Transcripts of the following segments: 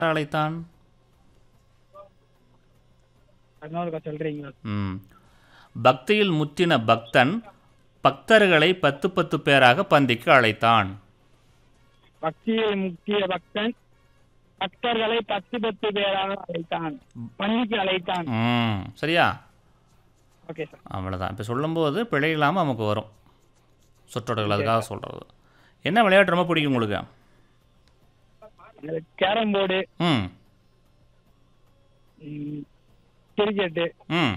அழைத்தான் இன்னொருக்கா சொல்றீங்களா ம் பக்தியில் முத்தின பக்தன் பக்தர்களை பத்து பத்து பேராக பந்திக்கு அழைத்தான் பக்தியில் முக்கிய பக்தன் பக்தர்களை பத்து பத்து பேராக அழைத்தான் பள்ளிக்கு அழைத்தான் ம் சரியா ஓகே சார் அவ்வளோதான் இப்போ சொல்லும்போது பிழை இல்லாமல் நமக்கு வரும் சொற்றொடர்கள் அதுக்காக சொல்கிறது என்ன விளையாட்டு ரொம்ப பிடிக்கும் உங்களுக்கு எனக்கு கேரம் போர்டு ம் கிரிக்கெட்டு ம்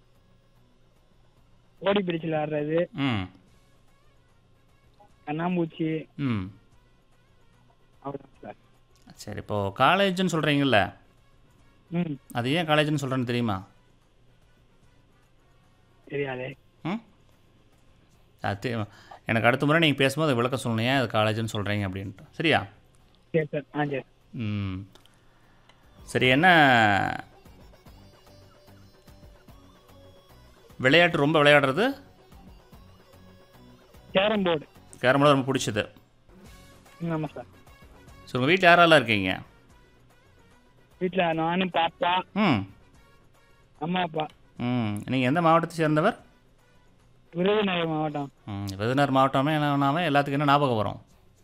ஓடி பிடிச்சு விளையாடுறது ம் கண்ணாம்பூச்சி ம் அவ்வளோதான் சார் சரி இப்போது காலேஜ்னு சொல்கிறீங்கல்ல ம் அது ஏன் காலேஜ்னு சொல்கிறேன்னு தெரியுமா தெரியாதே ம் அது தெ- எனக்கு அடுத்த முறை நீங்கள் பேசும்போது அது விளக்கம் சொல்லணும் ஏன் அது காலேஜ்னு சொல்கிறீங்க அப்படின்ட்டு சரியா சரி சார் ஆ சரி ம் சரி என்ன விளையாட்டு ரொம்ப விளையாடுறது கேரம் போர்டு கேரம்போர்டு ரொம்ப பிடிச்சது ம் ஆமாம் சார் சரி உங்கள் வீட்டில் யாரெல்லாம் இருக்கீங்க வீட்டில் நானும் பாப்பா ம் அம்மா அப்பா ம் நீங்கள் எந்த மாவட்டத்தை சேர்ந்தவர் விருதுநகர் மாவட்டம் ம் விருதுநகர் மாவட்டமே என்ன எல்லாத்துக்கும் என்ன ஞாபகம் வரும்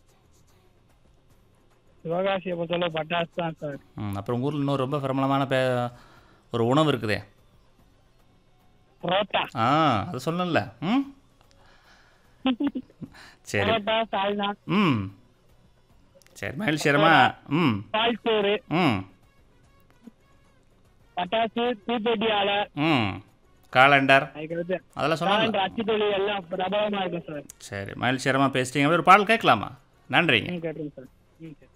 சிவகாசியை பொறுத்தளவு பட்டாசு தான் சார் ம் அப்புறம் உங்கள் ஊரில் இன்னொரு ரொம்ப பிரபலமான பே ஒரு உணவு இருக்குதே புரோட்டா ஆ அது சொல்லணும்ல ம் சரி புரோட்டா சால்னா ம் சரி மகிழ்ச்சிகரமா ம் பால்சோறு ம் பட்டாசு தீப்பெட்டி ஆலை ம் காலண்டர் அதுக்கடுத்து அதெல்லாம் சொல்லலாம் காலண்டர் அச்சு தொழில் எல்லாம் பிரபலமா இருக்கும் சார் சரி மகிழ்ச்சிகரமாக பேசிட்டீங்க ஒரு பாடல் கேட்கலாமா நன்றிங்க ம் கேட்டுருங்க சார் ம் சரி